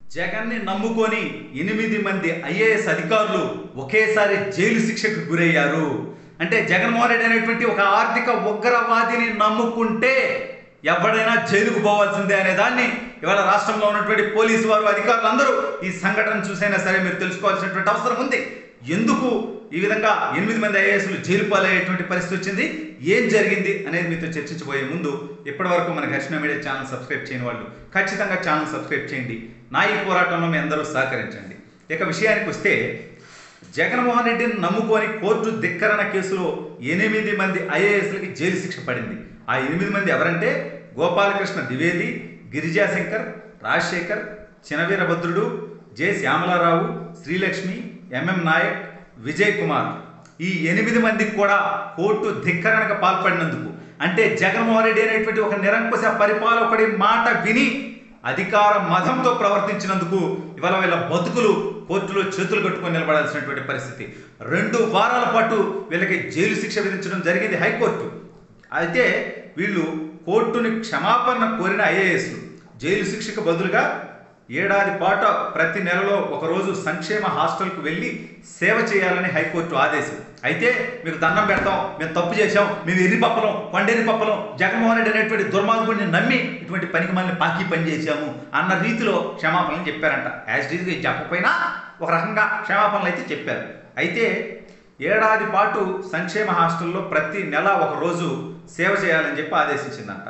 జగన్ని నమ్ముకొని ఎనిమిది మంది ఐఏఎస్ అధికారులు ఒకేసారి జైలు శిక్షకు గురయ్యారు అంటే జగన్మోహన్ రెడ్డి అనేటువంటి ఒక ఆర్థిక ఉగ్రవాదిని నమ్ముకుంటే ఎవడైనా జైలుకు పోవాల్సిందే అనే దాన్ని ఇవాళ రాష్ట్రంలో ఉన్నటువంటి పోలీసు వారు అధికారులు అందరూ ఈ సంఘటన చూసైనా సరే మీరు తెలుసుకోవాల్సినటువంటి అవసరం ఉంది ఎందుకు ఈ విధంగా ఎనిమిది మంది ఐఏఎస్లు జైలు పాలయ్యేటువంటి పరిస్థితి వచ్చింది ఏం జరిగింది అనేది మీతో చర్చించబోయే ముందు ఇప్పటి వరకు మన ఘర్షణ మీడియా ఛానల్ సబ్స్క్రైబ్ చేయని వాళ్ళు ఖచ్చితంగా ఛానల్ సబ్స్క్రైబ్ చేయండి నా ఈ పోరాటంలో మీ అందరూ సహకరించండి ఇక విషయానికి వస్తే జగన్మోహన్ రెడ్డిని నమ్ముకొని కోర్టు ధిక్కరణ కేసులో ఎనిమిది మంది ఐఏఎస్లకి జైలు శిక్ష పడింది ఆ ఎనిమిది మంది ఎవరంటే గోపాలకృష్ణ ద్వివేది గిరిజాశంకర్ రాజశేఖర్ చినవీరభద్రుడు జె శ్యామలారావు శ్రీలక్ష్మి ఎంఎం నాయక్ విజయ్ కుమార్ ఈ ఎనిమిది మందికి కూడా కోర్టు ధిక్కరణకు పాల్పడినందుకు అంటే జగన్మోహన్ రెడ్డి అనేటువంటి ఒక నిరంకుశ పరిపాలకుడి మాట విని అధికార మతంతో ప్రవర్తించినందుకు ఇవాళ వీళ్ళ బతుకులు కోర్టులో చేతులు కట్టుకొని నిలబడాల్సినటువంటి పరిస్థితి రెండు వారాల పాటు వీళ్ళకి జైలు శిక్ష విధించడం జరిగింది హైకోర్టు అయితే వీళ్ళు కోర్టుని క్షమాపణ కోరిన ఐఏఎస్లు జైలు శిక్షకు బదులుగా ఏడాది పాటు ప్రతి నెలలో ఒకరోజు సంక్షేమ హాస్టల్కు వెళ్ళి సేవ చేయాలని హైకోర్టు ఆదేశం అయితే మీకు దండం పెడతాం మేము తప్పు చేశాం మేము ఎర్రి పప్పలం కొండెరి పప్పలం జగన్మోహన్ రెడ్డి అనేటువంటి దుర్మార్గుడిని నమ్మి ఇటువంటి పనికి మనల్ని పాకి పని చేశాము అన్న రీతిలో క్షమాపణలు చెప్పారంట యాజ్ డీజ్గా చెప్పకపోయినా ఒక రకంగా క్షమాపణలు అయితే చెప్పారు అయితే ఏడాది పాటు సంక్షేమ హాస్టల్లో ప్రతి నెల ఒక రోజు సేవ చేయాలని చెప్పి ఆదేశించిందంట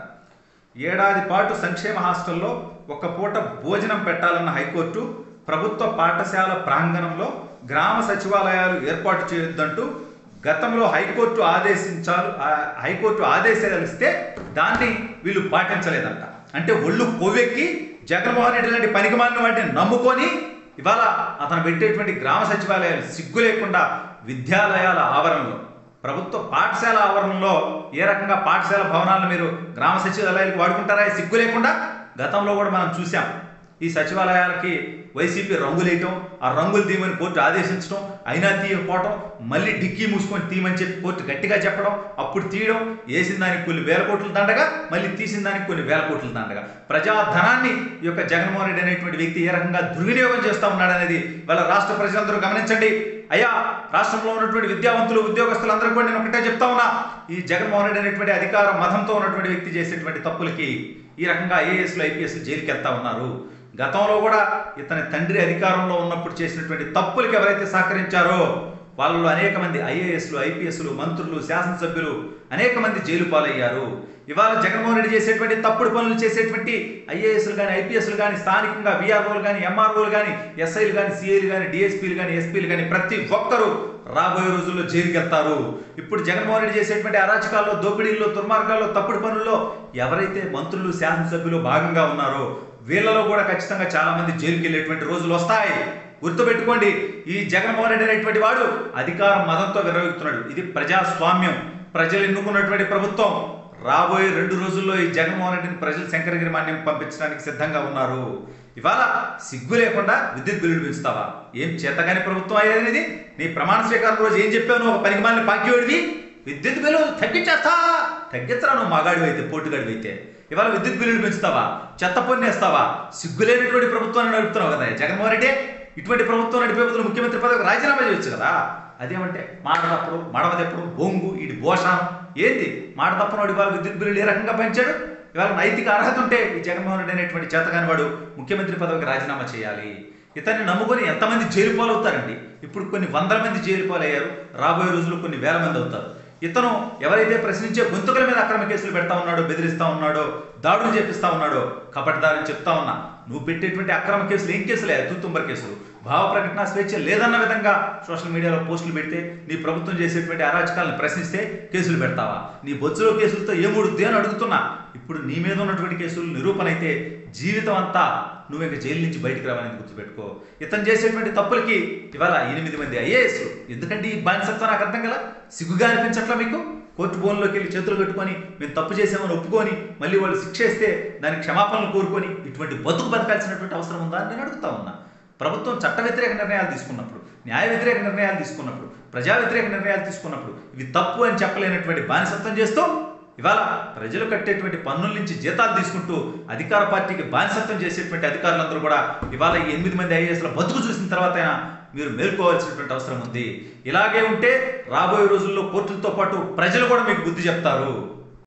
ఏడాది పాటు సంక్షేమ హాస్టల్లో ఒక పూట భోజనం పెట్టాలన్న హైకోర్టు ప్రభుత్వ పాఠశాల ప్రాంగణంలో గ్రామ సచివాలయాలు ఏర్పాటు చేయొద్దంటూ గతంలో హైకోర్టు ఆదేశించాలు ఆ హైకోర్టు ఆదేశాలు ఇస్తే దాన్ని వీళ్ళు పాటించలేదంట అంటే ఒళ్ళు కొవ్వెక్కి జగన్మోహన్ రెడ్డి లాంటి పనికిమాలిన వాటిని నమ్ముకొని ఇవాళ అతను పెట్టేటువంటి గ్రామ సచివాలయాలు సిగ్గు లేకుండా విద్యాలయాల ఆవరణలో ప్రభుత్వ పాఠశాల ఆవరణలో ఏ రకంగా పాఠశాల భవనాలను మీరు గ్రామ సచివాలయాలకు వాడుకుంటారా ఈ సిగ్గు లేకుండా గతంలో కూడా మనం చూసాం ఈ సచివాలయాలకి వైసీపీ రంగులేయటం ఆ రంగులు తీయమని కోర్టు ఆదేశించడం అయినా తీయకపోవటం మళ్ళీ డిక్కీ మూసుకొని తీయమని చెప్పి కోర్టు గట్టిగా చెప్పడం అప్పుడు తీయడం వేసిన దానికి కొన్ని వేల కోట్లు దండగా మళ్ళీ తీసిన దానికి కొన్ని వేల కోట్లు దండగా ప్రజాధనాన్ని ఈ యొక్క జగన్మోహన్ రెడ్డి అనేటువంటి వ్యక్తి ఏ రకంగా దుర్వినియోగం చేస్తూ ఉన్నాడనేది వాళ్ళ రాష్ట్ర ప్రజలందరూ గమనించండి అయ్యా రాష్ట్రంలో ఉన్నటువంటి విద్యావంతులు ఉద్యోగస్తులు అందరూ కూడా నేను ఒకటే చెప్తా ఉన్నా ఈ జగన్మోహన్ రెడ్డి అనేటువంటి అధికార మతంతో ఉన్నటువంటి వ్యక్తి చేసేటువంటి తప్పులకి ఈ రకంగా ఐఏఎస్లు ఐపీఎస్లు జైలుకి వెళ్తా ఉన్నారు గతంలో కూడా ఇతని తండ్రి అధికారంలో ఉన్నప్పుడు చేసినటువంటి తప్పులకి ఎవరైతే సహకరించారో వాళ్ళలో అనేక మంది ఐఏఎస్లు ఐపీఎస్లు మంత్రులు శాసనసభ్యులు అనేక మంది జైలు పాలయ్యారు ఇవాళ జగన్మోహన్ రెడ్డి చేసేటువంటి తప్పుడు పనులు చేసేటువంటి ఐఏఎస్లు కానీ ఐపీఎస్లు కానీ స్థానికంగా విఆర్ఓలు కానీ ఎంఆర్ఓలు కానీ ఎస్ఐలు కానీ సిఐలు కానీ డిఎస్పీలు కానీ ఎస్పీలు కానీ ప్రతి ఒక్కరూ రాబోయే రోజుల్లో జైలుకి వెళ్తారు ఇప్పుడు జగన్మోహన్ రెడ్డి చేసేటువంటి అరాచకాల్లో దోపిడీల్లో దుర్మార్గాల్లో తప్పుడు పనుల్లో ఎవరైతే మంత్రులు శాసనసభ్యులు భాగంగా ఉన్నారో వీళ్ళలో కూడా ఖచ్చితంగా చాలా మంది జైలుకి వెళ్ళేటువంటి రోజులు వస్తాయి గుర్తుపెట్టుకోండి ఈ జగన్మోహన్ రెడ్డి అనేటువంటి వాడు అధికార మతంతో విరవెక్కుతున్నాడు ఇది ప్రజాస్వామ్యం ప్రజలు ఎన్నుకున్నటువంటి ప్రభుత్వం రాబోయే రెండు రోజుల్లో ఈ జగన్మోహన్ రెడ్డిని ప్రజలు శంకరగిరి మాన్యం పంపించడానికి సిద్ధంగా ఉన్నారు ఇవాళ సిగ్గు లేకుండా విద్యుత్ బిల్లులు పెంచుతావా ఏం చేతగాని ప్రభుత్వం అయ్యేది నీ ప్రమాణ స్వీకారం రోజు ఏం చెప్పావు నువ్వు ఒక పనికి మాలిన పాకివాడివి విద్యుత్ బిల్లు తగ్గించేస్తా తగ్గించరా నువ్వు మగాడివి అయితే పోటుగాడివి అయితే ఇవాళ విద్యుత్ బిల్లులు పెంచుతావా చెత్త పన్ను వేస్తావా సిగ్గులేనటువంటి ప్రభుత్వాన్ని నడుపుతున్నావు కదా జగన్మోహన్ రెడ్డి ఇటువంటి ప్రభుత్వం నడిపే బదులు ముఖ్యమంత్రి పదవికి రాజీనామా చేయొచ్చు కదా అదేమంటే మాట తప్పుడు మడమ తెప్పుడు బొంగు ఇటు భోషానం ఏంది మాట తప్పనోడు ఇవాళ విద్యుత్ బిల్లులు ఏ రకంగా పెంచాడు ఇవాళ నైతిక అర్హత ఉంటే ఈ జగన్మోహన్ రెడ్డి అనేటువంటి చేతగాని వాడు ముఖ్యమంత్రి పదవికి రాజీనామా చేయాలి ఇతన్ని నమ్ముకొని ఎంతమంది జైలు పాలు అవుతారండి ఇప్పుడు కొన్ని వందల మంది జైలు పాలయ్యారు రాబోయే రోజుల్లో కొన్ని వేల మంది అవుతారు ఇతను ఎవరైతే ప్రశ్నించే గొంతుకల మీద అక్రమ కేసులు పెడతా ఉన్నాడో బెదిరిస్తా ఉన్నాడో దాడులు చేపిస్తా ఉన్నాడో కపటదారుని చెప్తా ఉన్నా నువ్వు పెట్టేటువంటి అక్రమ కేసులు ఏం కేసులే తూతుంబర్ కేసులు భావ ప్రకటన స్వేచ్ఛ లేదన్న విధంగా సోషల్ మీడియాలో పోస్టులు పెడితే నీ ప్రభుత్వం చేసేటువంటి అరాచకాలను ప్రశ్నిస్తే కేసులు పెడతావా నీ బొచ్చులో కేసులతో ఏముడుద్ది అని అడుగుతున్నా ఇప్పుడు నీ మీద ఉన్నటువంటి కేసులు నిరూపణ అయితే జీవితం అంతా నువ్వు ఇంకా జైలు నుంచి బయటికి రావాలని గుర్తుపెట్టుకో ఇతను చేసేటువంటి తప్పులకి ఇవాళ ఎనిమిది మంది ఐఏఎస్లు ఎందుకంటే ఈ బానిసత్వం నాకు అర్థం కదా సిగ్గుగా అనిపించట్లా మీకు కోర్టు బోన్లోకి వెళ్ళి చేతులు కట్టుకొని మేము తప్పు చేసామని ఒప్పుకొని మళ్ళీ వాళ్ళు శిక్ష ఇస్తే దానికి క్షమాపణలు కోరుకొని ఇటువంటి బతుకు బతకాల్సినటువంటి అవసరం ఉందా అని నేను అడుగుతా ఉన్నా ప్రభుత్వం చట్ట వ్యతిరేక నిర్ణయాలు తీసుకున్నప్పుడు న్యాయ వ్యతిరేక నిర్ణయాలు తీసుకున్నప్పుడు ప్రజా వ్యతిరేక నిర్ణయాలు తీసుకున్నప్పుడు ఇవి తప్పు అని చెప్పలేనటువంటి బానిసత్వం చేస్తూ ఇవాళ ప్రజలు కట్టేటువంటి పన్నుల నుంచి జీతాలు తీసుకుంటూ అధికార పార్టీకి బానిసత్వం చేసేటువంటి అధికారులందరూ కూడా ఇవాళ ఈ ఎనిమిది మంది ఐఏఎస్ల బతుకు చూసిన తర్వాత మీరు మేల్కోవాల్సినటువంటి అవసరం ఉంది ఇలాగే ఉంటే రాబోయే రోజుల్లో కోర్టులతో పాటు ప్రజలు కూడా మీకు బుద్ధి చెప్తారు